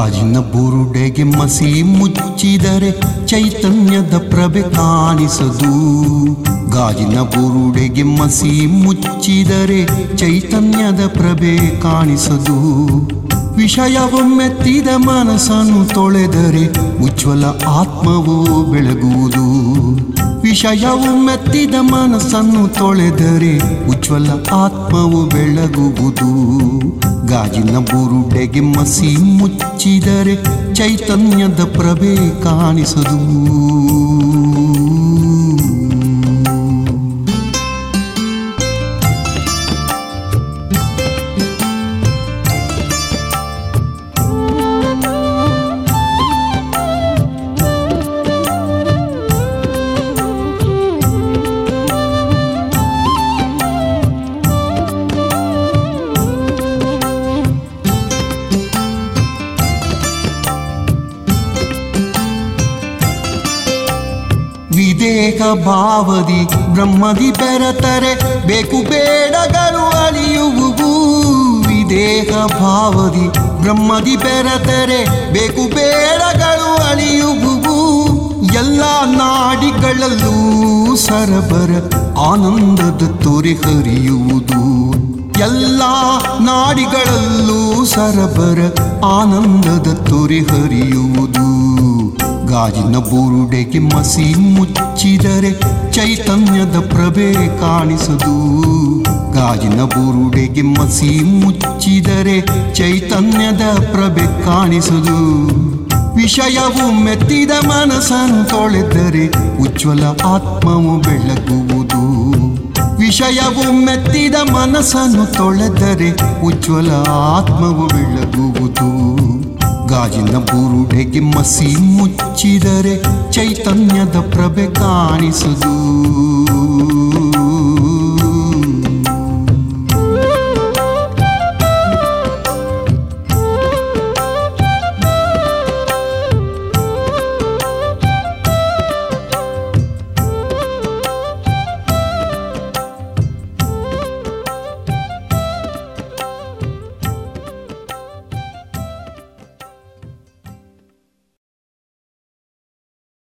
ಗಾಜಿನ ಬುರುಡೆಗೆ ಮಸಿ ಮುಚ್ಚಿದರೆ ಚೈತನ್ಯದ ಪ್ರಭೆ ಕಾಣಿಸದು ಗಾಜಿನ ಬುರುಡೆಗೆ ಮಸಿ ಮುಚ್ಚಿದರೆ ಚೈತನ್ಯದ ಪ್ರಭೆ ಕಾಣಿಸದು ವಿಷಯವೊಮ್ಮೆತ್ತಿದ ಮನಸ್ಸನ್ನು ತೊಳೆದರೆ ಉಜ್ವಲ ಆತ್ಮವು ಬೆಳಗುವುದು ವಿಷಯವು ಮೆತ್ತಿದ ಮನಸ್ಸನ್ನು ತೊಳೆದರೆ ಉಜ್ವಲ ಆತ್ಮವು ಬೆಳಗುವುದು ಗಾಜಿನ ಬುರುಡೆಗೆ ಮಸಿ ಮುಚ್ಚಿದರೆ ಚೈತನ್ಯದ ಪ್ರಭೆ ಕಾಣಿಸದು ವಿದೇಹ ಭಾವದಿ ಬ್ರಹ್ಮದಿ ಬೆರತರೆ ಬೇಕು ಬೇಡಗಳು ಅಳಿಯುವುವು ವಿದೇಹ ಭಾವದಿ ಬ್ರಹ್ಮದಿ ಬೆರತರೆ ಬೇಕು ಬೇಡಗಳು ಅಳಿಯುವುವು ಎಲ್ಲ ನಾಡಿಗಳಲ್ಲೂ ಸರಬರ ಆನಂದದ ತೊರೆ ಹರಿಯುವುದು ಎಲ್ಲ ನಾಡಿಗಳಲ್ಲೂ ಸರಬರ ಆನಂದದ ತೊರೆ ಹರಿಯುವುದು ಗಾಜಿನ ಬುರುಡೆಗೆ ಮಸಿ ಮುಚ್ಚಿದರೆ ಚೈತನ್ಯದ ಪ್ರಭೆ ಕಾಣಿಸದು ಗಾಜಿನ ಬುರುಡೆಗೆ ಮಸಿ ಮುಚ್ಚಿದರೆ ಚೈತನ್ಯದ ಪ್ರಭೆ ಕಾಣಿಸದು ವಿಷಯವು ಮೆತ್ತಿದ ಮನಸ್ಸನ್ನು ತೊಳೆದರೆ ಉಜ್ವಲ ಆತ್ಮವು ಬೆಳಗುವುದು ವಿಷಯವು ಮೆತ್ತಿದ ಮನಸ್ಸನ್ನು ತೊಳೆದರೆ ಉಜ್ವಲ ಆತ್ಮವು ಬೆಳಗುವುದು ಗಾಜಿನ ಬುರುಡೆಗೆ ಮಸಿ ಮುಚ್ಚಿದರೆ ಚೈತನ್ಯದ ಪ್ರಭೆ ಕಾಣಿಸುವುದು